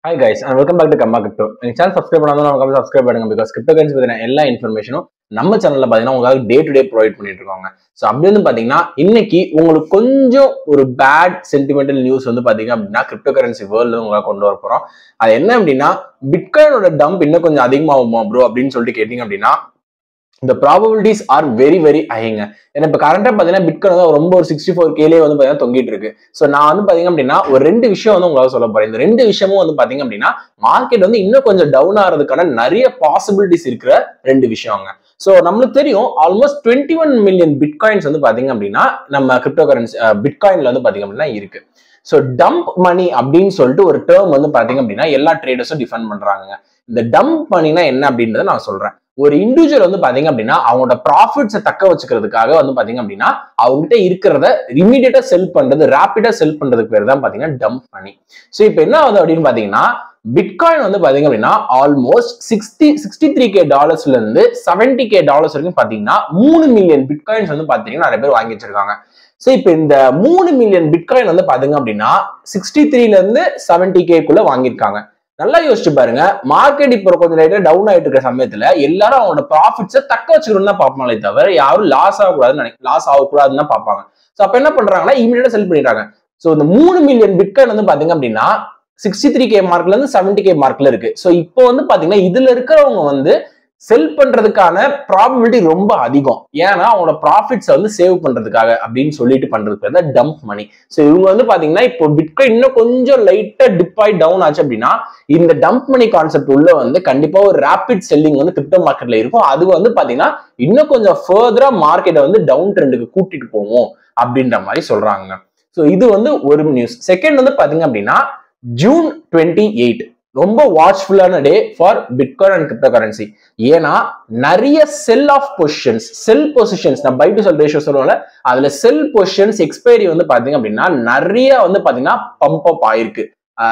hi guys and welcome back to gamma crypto எங்க channel subscribe பண்ணாலும் நமக்கு subscribe பண்ணுங்க பிகாஸ் கிரிப்டோ கரன்சி பத்தின எல்லா இன்ஃபர்மேஷனும் நம்ம சேனல்ல பாத்தீங்கன்னா உங்களுக்கு டே டு டே ப்ரொவைட் பண்ணிட்டு இருக்காங்க ஸோ அப்படி வந்து பாத்தீங்கன்னா இன்னைக்கு உங்களுக்கு கொஞ்சம் ஒரு பேட் சென்டிமெண்டல் நியூஸ் வந்து பாத்தீங்க அப்படின்னா கிரிப்டோ கரன்சி வேர்ல்டு உங்களால் கொண்டு வர போறோம் அது என்ன அப்படின்னா பிட்காயினோட டம்ப் இன்னும் கொஞ்சம் அதிகமாகுமா ப்ரோ அப்படின்னு சொல்லிட்டு கேட்டீங்க அப்படின்னா இந்த ப்ராபபிலிட்டிஸ் ஆர் வெரி வெரி ஹைங்க ஏன்னா இப்போ கரண்டா பார்த்தீங்கன்னா பிட்காயின் வந்து ரொம்ப ஒரு சிக்ஸ்டி ஃபோர் கேலே வந்து பார்த்தீங்கன்னா தொங்கிட்டு இருக்கு ஸோ நான் வந்து பார்த்தீங்க அப்படின்னா ஒரு ரெண்டு விஷயம் வந்து உங்களால் சொல்ல போறேன் இந்த ரெண்டு விஷயமும் வந்து பார்த்தீங்க அப்படின்னா மார்க்கெட் வந்து இன்னும் கொஞ்சம் டவுன் ஆகிறதுக்கான நிறைய பாசிபிலிட்டிஸ் இருக்கிற ரெண்டு விஷயங்க ஸோ நம்மளுக்கு தெரியும் almost twenty one million bitcoins வந்து பார்த்தீங்க அப்படின்னா நம்ம கிரிப்டோ கரன்சி பிட்காயின்ல வந்து பார்த்தீங்க அப்படின்னா இருக்கு ஸோ டம்ப் மணி அப்படின்னு சொல்லிட்டு ஒரு டேர்ம் வந்து பார்த்தீங்க அப்படின்னா எல்லா ட்ரேடர்ஸும் டிஃபைன் பண்றாங்க இந்த டம்ப் மணினா என்ன அப்படின்றத நான் சொல்றேன் ஒரு இண்டிவிஜுவல் வந்து பாத்தீங்க அப்படின்னா அவங்களோட ப்ராஃபிட்ஸை தக்க வச்சுக்கிறதுக்காக வந்து பாத்தீங்க அப்படின்னா அவங்ககிட்ட இருக்கிறத இமீடியட்டா செல் பண்றது ரேப்பிடா செல் பண்றதுக்கு பேர் தான் பாத்தீங்கன்னா டம்ப் மணி ஸோ இப்போ என்ன ஆகுது அப்படின்னு பாத்தீங்கன்னா பிட்காயின் வந்து பாத்தீங்க அப்படின்னா almost sixty sixty three K டாலர்ஸ்ல இருந்து செவன்டி கே டாலர்ஸ் வரைக்கும் பாத்தீங்கன்னா மூணு மில்லியன் பிட்காயின்ஸ் வந்து பாத்தீங்கன்னா நிறைய பேர் வாங்கி வச்சிருக்காங்க ஸோ இப்போ இந்த மூணு மில்லியன் பிட்காயின் வந்து பாத்தீங்க அப்படின்னா சிக்ஸ்டி த்ரீல இருந்து செவன்டி கேக்குள்ள வாங்கியிருக்காங்க நல்லா யோசிச்சு பாருங்க மார்க்கெட் இப்போ கொஞ்சம் லைட்டா டவுன் ஆயிட்டு இருக்கிற சமயத்துல எல்லாரும் அவங்களோட ப்ராஃபிட்ஸை தக்க வச்சுக்கணும்னு தான் பார்ப்பாங்களே தவிர யாரும் லாஸ் ஆகக்கூடாதுன்னு நினை லாஸ் ஆகக்கூடாதுன்னு தான் பார்ப்பாங்க ஸோ அப்ப என்ன பண்றாங்கன்னா இமீடியட்டா செல் பண்ணிடுறாங்க ஸோ இந்த மூணு மில்லியன் பிட்காயின் வந்து பாத்தீங்க அப்படின்னா சிக்ஸ்டி த்ரீ கே மார்க்ல இருந்து செவன்டி கே மார்க்ல இருக்கு ஸோ இப்போ வந்து பாத்தீங்கன்னா இதுல இருக்கிறவங்க வந்து செல் பண்றதுக்கான ப்ராபபிலிட்டி ரொம்ப அதிகம் ஏன்னா அவங்களோட ப்ராஃபிட்ஸை வந்து சேவ் பண்றதுக்காக அப்படின்னு சொல்லிட்டு பண்றதுக்கு பேர் தான் டம்ப் மணி ஸோ இவங்க வந்து பாத்தீங்கன்னா இப்போ பிட்காயின் இன்னும் கொஞ்சம் லைட்டா டிப் ஆகி டவுன் ஆச்சு அப்படின்னா இந்த டம்ப் மணி கான்செப்ட் உள்ள வந்து கண்டிப்பா ஒரு ரேபிட் செல்லிங் வந்து கிரிப்டோ மார்க்கெட்ல இருக்கும் அது வந்து பாத்தீங்கன்னா இன்னும் கொஞ்சம் ஃபர்தரா மார்க்கெட்டை வந்து டவுன் ட்ரெண்டுக்கு கூட்டிட்டு போவோம் அப்படின்ற மாதிரி சொல்றாங்க ஸோ இது வந்து ஒரு நியூஸ் செகண்ட் வந்து பாத்தீங்க அப்படின்னா ஜூன் டுவெண்ட்டி எயிட் ரொம்ப வாட்ச்ஃபுல்லான day for bitcoin and crypto currency ஏன்னா நிறைய sell off positions sell positions நான் பை டு செல் ரேஷியோ சொல்லுவோம்ல அதுல செல் பொசிஷன்ஸ் எக்ஸ்பைரி வந்து பாத்தீங்க அப்படின்னா நிறைய வந்து பாத்தீங்கன்னா பம்ப் அப் ஆயிருக்கு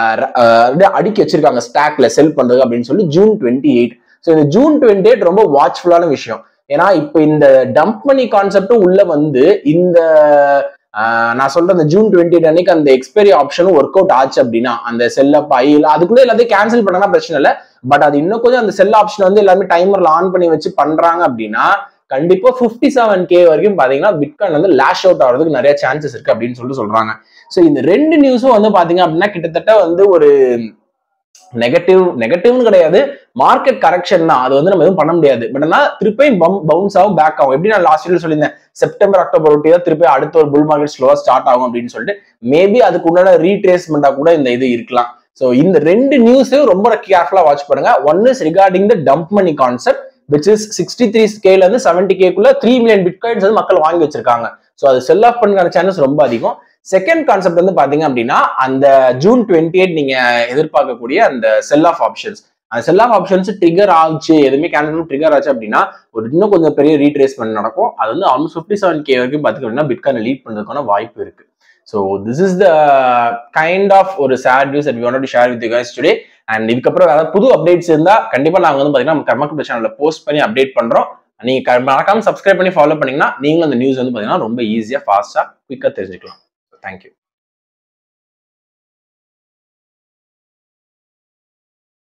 அடுக்கி வச்சிருக்காங்க ஸ்டாக்ல செல் பண்றது அப்படின்னு சொல்லி ஜூன் டுவெண்ட்டி எயிட் ஸோ இந்த ஜூன் டுவெண்ட்டி எயிட் ரொம்ப வாட்ச்ஃபுல்லான விஷயம் ஏன்னா இப்போ இந்த டம்ப் மணி கான்செப்டும் உள்ள வந்து இந்த நான் சொல்ற அந்த ஜூன் டுவெண்ட்டி எயிட் அன்னைக்கு அந்த எக்ஸ்பைரி ஆப்ஷனும் ஒர்க் அவுட் ஆச்சு அப்படின்னா அந்த செல் அப் ஆகி அதுக்குள்ள எல்லாத்தையும் கேன்சல் பண்ணனா பிரச்சனை இல்லை பட் அது இன்னும் கொஞ்சம் அந்த செல் ஆப்ஷன் வந்து எல்லாமே டைமர்ல ஆன் பண்ணி வச்சு பண்றாங்க அப்படின்னா கண்டிப்பா ஃபிஃப்டி செவன் கே வரைக்கும் பாத்தீங்கன்னா பிட்காயின் வந்து லேஷ் அவுட் ஆகிறதுக்கு நிறைய சான்சஸ் இருக்கு அப்படின்னு சொல்லிட்டு சொல்றாங்க ஸோ இந்த ரெண்டு நியூஸும் வந்து பாத்தீங்க அப்படின்னா கிட்டத்தட்ட வந்து ஒரு நெகட்டிவ் நெகட்டிவ்னு கிடையாது மார்க்கெட் கரெக்ஷன் தான் அது வந்து நம்ம எதுவும் பண்ண முடியாது பட் ஆனால் திருப்பியும் பவுன்ஸ் ஆகும் பேக் ஆகும் எப்படி நான் லாஸ்ட் இயர் சொல்லியிருந்தேன் செப்டம்பர் அக்டோபர் ஒட்டி தான் திருப்பி அடுத்த ஒரு புல் மார்க்கெட் ஸ்லோவா ஸ்டார்ட் ஆகும் அப்படின்னு சொல்லிட்டு மேபி அதுக்கு உண்டான ரீட்ரேஸ்மெண்டா கூட இந்த இது இருக்கலாம் ஸோ இந்த ரெண்டு நியூஸையும் ரொம்ப கேர்ஃபுல்லா வாட்ச் பண்ணுங்க one is regarding the dump money concept which is sixty three ஸ்கேல இருந்து செவன்டி கேக்குள்ள த்ரீ மில்லியன் பிட்காயின்ஸ் வந்து மக்கள் வாங்கி வச்சிருக்காங்க ஸோ அது செல் ஆஃப் பண்ணுற சான்சஸ் ரொம்ப அதிகம் செகண்ட் கான்செப்ட் வந்து பாத்தீங்க அப்படின்னா அந்த ஜூன் டுவெண்ட்டி எயிட் நீங்க எதிர்பார்க்கக்கூடிய அந்த செல் ஆஃப் ஆப்ஷன்ஸ் அந்த செல் ஆஃப் ஆப்ஷன்ஸ் ட்ரிகர் ஆச்சு எதுவுமே கேன்சல் ட்ரிகர் ஆச்சு அப்படின்னா ஒரு இன்னும் கொஞ்சம் பெரிய ரீட்ரேஸ்மெண்ட் நடக்கும் அது வந்து ஆல்மோஸ்ட் ஃபிஃப்டி செவன் கே வரைக்கும் பாத்தீங்க அப்படின்னா பிட்காயின் லீட் பண்றதுக்கான வாய்ப்பு இருக்கு so this is the kind of ஒரு sad news at we want to share with guys today and இதுக்கப்புறம் ஏதாவது புது அப்டேட்ஸ் இருந்தா கண்டிப்பா நாங்க வந்து பாத்தீங்கன்னா கர்மக்கு சேனல்ல போஸ்ட் பண்ணி அப்டேட் பண்றோம் நீங்க மறக்காம சப்ஸ்கிரைப் பண்ணி ஃபாலோ பண்ணீங்கன்னா நீங்களும் அந்த நியூஸ் வந்து பாத்தீங்கன்னா ரொம்ப ஈஸியா ஃபாஸ்டா குயிக்கா தெரிஞ்சுக்கலாம் தேங்க்யூ